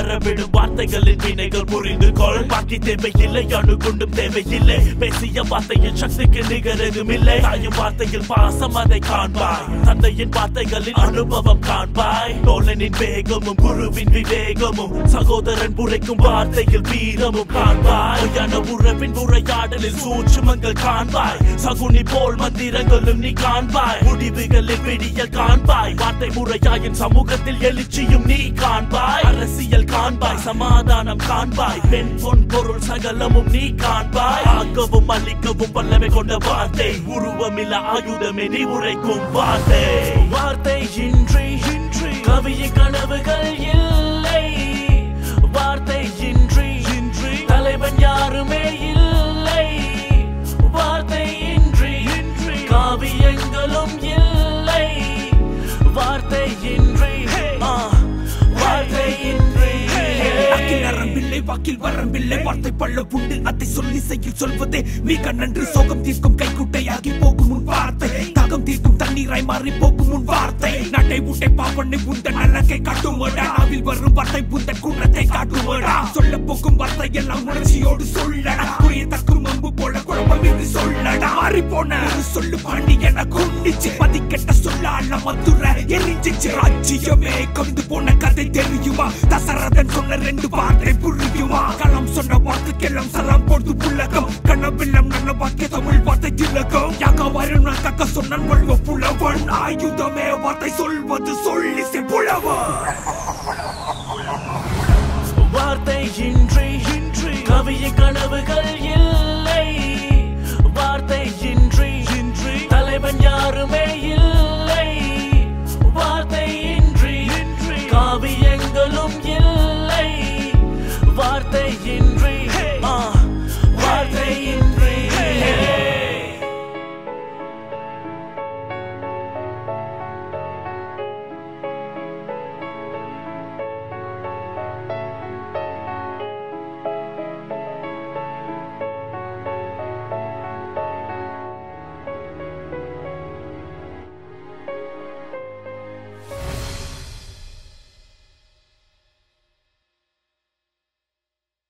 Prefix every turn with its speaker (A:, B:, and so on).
A: பரவிடும் வார்த்தைகளின் வினைகள் புரிந்து கொள் பாக்கி தேவையில்லை அணுகுண்டும் தேவையில்லை பேசிய வார்த்தையின் சக்திக்கு நிகரதும் இல்லை தாயும் வார்த்தையில் பாசம் அதை காண்பாய் தந்தையின் வார்த்தைகளின் அனுபவம் காண்பாய் தோழனின் வேகமும் குருவின் விவேகமும் சகோதரன் புரைக்கும் வார்த்தையில் வீரமும் காண்பாய் பொய்யான உறவின் உரையாடலில் சூட்சுமங்கள் காண்பாய் சகுனி போல் மந்திரங்களும் நீ காண்பாய் முடிவுகளில் விடியல் காண்பாய் வார்த்தை முறையாயின் சமூகத்தில் எழுச்சியும் நீ காண்பாய் அரசியல் காண்பாய் சமாதானம் காண்பாய் பெண் பொன் பொருள் சகலமும் நீ காண்பாய் ஆக்கவும் அழிக்கவும் வல்லமை கொண்ட வார்த்தை உருவமில்ல ஆயுதமே நீ உரைக்கும் வார்த்தை வார்த்தை இன்றி இன்றி கவிய கனவுகள் இல்லை வார்த்தை இன்றி இன்றி தலைவன் யாருமே இல்லை வார்த்தை இன்றி இன்றி காவியங்களும் இல்லை வார்த்தை இன்றி ஆ, வார்த்தை இன்றி
B: அக்கில் நரம்பில்லை வாக்கில் வரம்பில்லை வார்த்தை பள்ள புண்டு அதை சொல்லி செய்யில் சொல்வதே மிக நன்று சோகம் தீர்க்கும் கைக்குட்டையாகி போகும் உன் வார்த்தை தாகம் தீர்க்கும் தண்ணீராய் மாறி போகும் உன் வார்த்தை நட்டை முட்டை பாவனை புந்த நல்லக்கை காட்டுமடா நாவில் வரும் வார்த்தை புந்த குணத்தை காட்டுமடா சொல்ல போகும் வார்த்தை எல்லாம் உணர்ச்சியோடு சொல்லடா புரிய தக்கும் அம்பு போல குழப்பம் இது சொல்லடா மாறி போன ஒரு சொல்லு பாண்டி என கொண்டிச்சு பதிக்கெட்ட சொல்லால மதுர எரிஞ்சிச்சு ராஜ்யமே கவிந்து போன கதை தெரியுமா தசரதன் சொன்ன ரெண்டு வார்த்தை புரியுமா களம் சொன்ன வார்த்தைக்கெல்லாம் சலாம் போட்டு புள்ளகம் கனவெல்லாம் நல்ல வாக்கிய தமிழ் வார்த்தை திலகம் யாக வரும் நான் கக்க சொன்னான் வள்ளுவ புலவன் ஆயுதமே வார்த்தை சொல்வது சொல்லி புலவன்
A: வார்த்தை இன்றி இன்றி கவிய கனவுகள்